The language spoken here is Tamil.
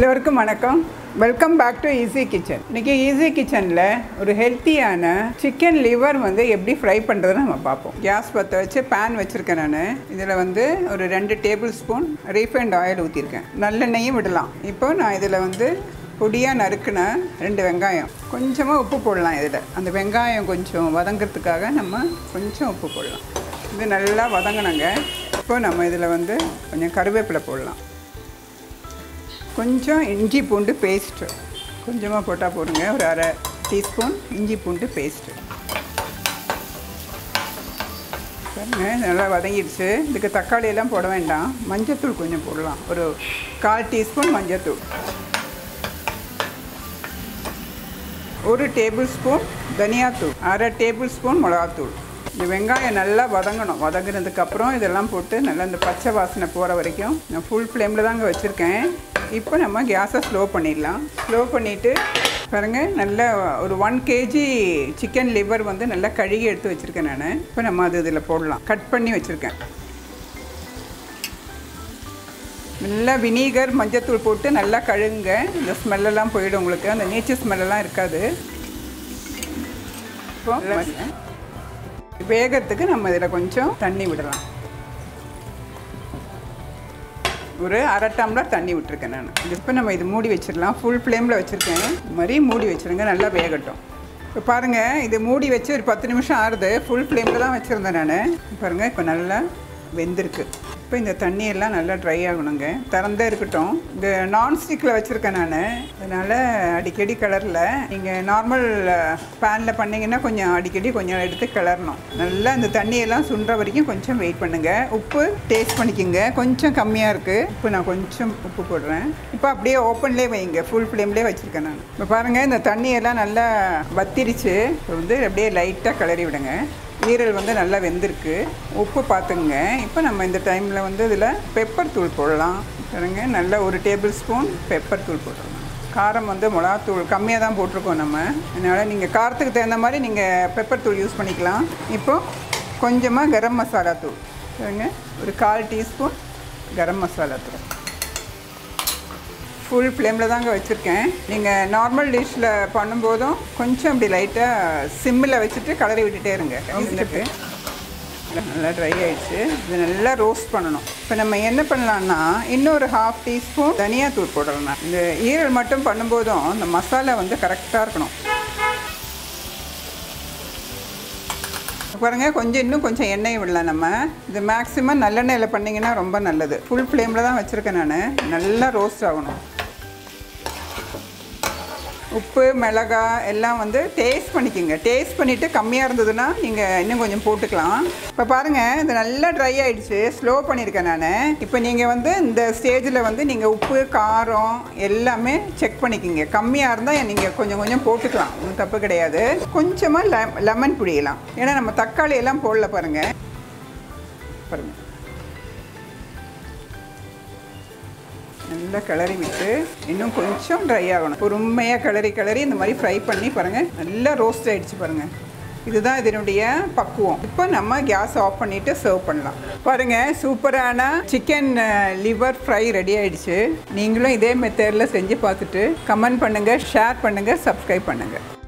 எல்லோருக்கும் வணக்கம் welcome back to easy kitchen இன்னைக்கு ஈஸி கிச்சனில் ஒரு ஹெல்த்தியான சிக்கன் லிவர் வந்து எப்படி ஃப்ரை பண்ணுறதுன்னு நம்ம பார்ப்போம் கேஸ் பற்ற வச்சு பேன் வச்சுருக்கேன் நான் இதில் வந்து ஒரு ரெண்டு டேபிள் ஸ்பூன் ரீஃபைண்ட் ஆயில் ஊற்றிருக்கேன் நல்லெண்ணெயும் விடலாம் இப்போ நான் இதில் வந்து பொடியாக நறுக்கின ரெண்டு வெங்காயம் கொஞ்சமாக உப்பு போடலாம் இதில் அந்த வெங்காயம் கொஞ்சம் வதங்கிறதுக்காக நம்ம கொஞ்சம் உப்பு போடலாம் இது நல்லா வதங்கினங்க இப்போ நம்ம இதில் வந்து கொஞ்சம் கருவேப்பிலை போடலாம் கொஞ்சம் இஞ்சி பூண்டு பேஸ்ட்டு கொஞ்சமாக போட்டால் போடுங்க ஒரு அரை டீஸ்பூன் இஞ்சி பூண்டு பேஸ்ட்டு பாருங்க நல்லா வதங்கிடுச்சு இதுக்கு தக்காளி எல்லாம் போட வேண்டாம் மஞ்சத்தூள் கொஞ்சம் போடலாம் ஒரு கால் டீஸ்பூன் மஞ்சத்தூள் ஒரு டேபிள் ஸ்பூன் தனியாத்தூள் அரை டேபிள் ஸ்பூன் மிளகாத்தூள் இந்த வெங்காயம் நல்லா வதங்கணும் வதங்கினதுக்கப்புறம் இதெல்லாம் போட்டு நல்லா இந்த பச்சை வாசனை போகிற வரைக்கும் நான் ஃபுல் ஃப்ளேமில் தாங்க வச்சுருக்கேன் இப்போ நம்ம கேஸை ஸ்லோ பண்ணிடலாம் ஸ்லோ பண்ணிவிட்டு பாருங்கள் நல்ல ஒரு ஒன் கேஜி சிக்கன் லிவர் வந்து நல்லா கழுகி எடுத்து வச்சுருக்கேன் நான் இப்போ நம்ம அது இதில் போடலாம் கட் பண்ணி வச்சுருக்கேன் நல்லா வினீகர் மஞ்சத்தூள் போட்டு நல்லா கழுகுங்க இந்த ஸ்மெல்லெல்லாம் போயிடும் உங்களுக்கு அந்த நேச்சர் ஸ்மெல்லெல்லாம் இருக்காது இப்போ வேகத்துக்கு நம்ம இதில் கொஞ்சம் தண்ணி விடலாம் ஒரு அரை டம்ளர் தண்ணி விட்டுருக்கேன் நான் இப்போ நம்ம இது மூடி வச்சிடலாம் ஃபுல் ஃப்ளேமில் வச்சுருக்கேன் இது மாதிரி மூடி வச்சுருங்க நல்லா வேகட்டும் இப்போ பாருங்கள் இது மூடி வச்சு ஒரு பத்து நிமிஷம் ஆறுது ஃபுல் ஃப்ளேமில் தான் வச்சுருந்தேன் நான் பாருங்கள் இப்போ நல்லா வெந்திருக்கு இப்போ இந்த தண்ணியெல்லாம் நல்லா ட்ரை ஆகணுங்க திறந்தே இருக்கட்டும் இந்த நான்ஸ்டிக்கில் வச்சுருக்கேன் நான் அதனால் அடிக்கடி கிளறல நீங்கள் நார்மல் பேனில் பண்ணிங்கன்னா கொஞ்சம் அடிக்கடி கொஞ்சம் எடுத்து கிளறணும் நல்லா இந்த தண்ணியெல்லாம் சுண்டுற வரைக்கும் கொஞ்சம் வெயிட் பண்ணுங்கள் உப்பு டேஸ்ட் பண்ணிக்கோங்க கொஞ்சம் கம்மியாக இருக்குது இப்போ நான் கொஞ்சம் உப்பு போடுறேன் இப்போ அப்படியே ஓப்பன்லேயே வைங்க ஃபுல் ஃப்ளேம்லேயே வச்சுருக்கேன் நான் இப்போ பாருங்கள் இந்த தண்ணியெல்லாம் நல்லா வத்திருச்சு இப்போ வந்து அப்படியே லைட்டாக கிளறி விடுங்க ஈரல் வந்து நல்லா வெந்திருக்கு உப்பு பார்த்துங்க இப்போ நம்ம இந்த டைமில் வந்து இதில் பெப்பர் தூள் போடலாம் பாருங்க நல்ல ஒரு டேபிள் ஸ்பூன் பெப்பர் தூள் போட்டுடலாம் காரம் வந்து மிளகாத்தூள் கம்மியாக தான் போட்டிருக்கோம் நம்ம அதனால் நீங்கள் காரத்துக்கு தகுந்த மாதிரி நீங்கள் பெப்பர் தூள் யூஸ் பண்ணிக்கலாம் இப்போது கொஞ்சமாக கரம் மசாலா தூள் பாருங்க ஒரு கால் டீஸ்பூன் கரம் மசாலா தூள் ஃபுல் ஃப்ளேமில் தாங்க வச்சுருக்கேன் நீங்கள் நார்மல் டிஷ்ஷில் பண்ணும்போதும் கொஞ்சம் அப்படி லைட்டாக சிம்மில் வச்சுட்டு கலரி விட்டுட்டே இருங்க இருந்துட்டு நல்லா ட்ரை ஆயிடுச்சு இது நல்லா ரோஸ்ட் பண்ணணும் இப்போ நம்ம என்ன பண்ணலான்னா இன்னொரு ஹாஃப் டீஸ்பூன் தனியாத்தூள் போடலாம் இந்த ஈரல் மட்டும் பண்ணும்போதும் இந்த மசாலா வந்து கரெக்டாக இருக்கணும் பாருங்க கொஞ்சம் இன்னும் கொஞ்சம் எண்ணெய் விடலாம் நம்ம இது மேக்ஸிமம் நல்லெண்ணெயில் பண்ணிங்கன்னா ரொம்ப நல்லது ஃபுல் ஃப்ளேமில் தான் வச்சுருக்கேன் நான் நல்லா ரோஸ்ட் ஆகணும் உப்பு மிளகா எல்லாம் வந்து டேஸ்ட் பண்ணிக்கோங்க டேஸ்ட் பண்ணிவிட்டு கம்மியாக இருந்ததுன்னா நீங்கள் இன்னும் கொஞ்சம் போட்டுக்கலாம் இப்போ பாருங்கள் இது நல்லா ட்ரை ஆகிடுச்சு ஸ்லோ பண்ணியிருக்கேன் நான் இப்போ நீங்கள் வந்து இந்த ஸ்டேஜில் வந்து நீங்கள் உப்பு காரம் எல்லாமே செக் பண்ணிக்கோங்க கம்மியாக இருந்தால் நீங்கள் கொஞ்சம் கொஞ்சம் போட்டுக்கலாம் ஒன்றும் தப்பு கிடையாது கொஞ்சமாக லெ லெமன் பிடிக்கலாம் ஏன்னா நம்ம தக்காளி எல்லாம் போடல பாருங்கள் பாருங்கள் நல்லா கிளறி விட்டு இன்னும் கொஞ்சம் ட்ரை ஆகணும் பொறுமையாக கிளறி கிளறி இந்த மாதிரி ஃப்ரை பண்ணி பாருங்கள் நல்லா ரோஸ்ட் ஆகிடுச்சு பாருங்கள் இதுதான் இதனுடைய பக்குவம் இப்போ நம்ம கேஸ் ஆஃப் பண்ணிவிட்டு சர்வ் பண்ணலாம் பாருங்கள் சூப்பரான சிக்கன் லிவர் ஃப்ரை ரெடி ஆகிடுச்சு நீங்களும் இதே மெத்தடில் செஞ்சு பார்த்துட்டு கமெண்ட் பண்ணுங்கள் ஷேர் பண்ணுங்கள் சப்ஸ்கிரைப் பண்ணுங்கள்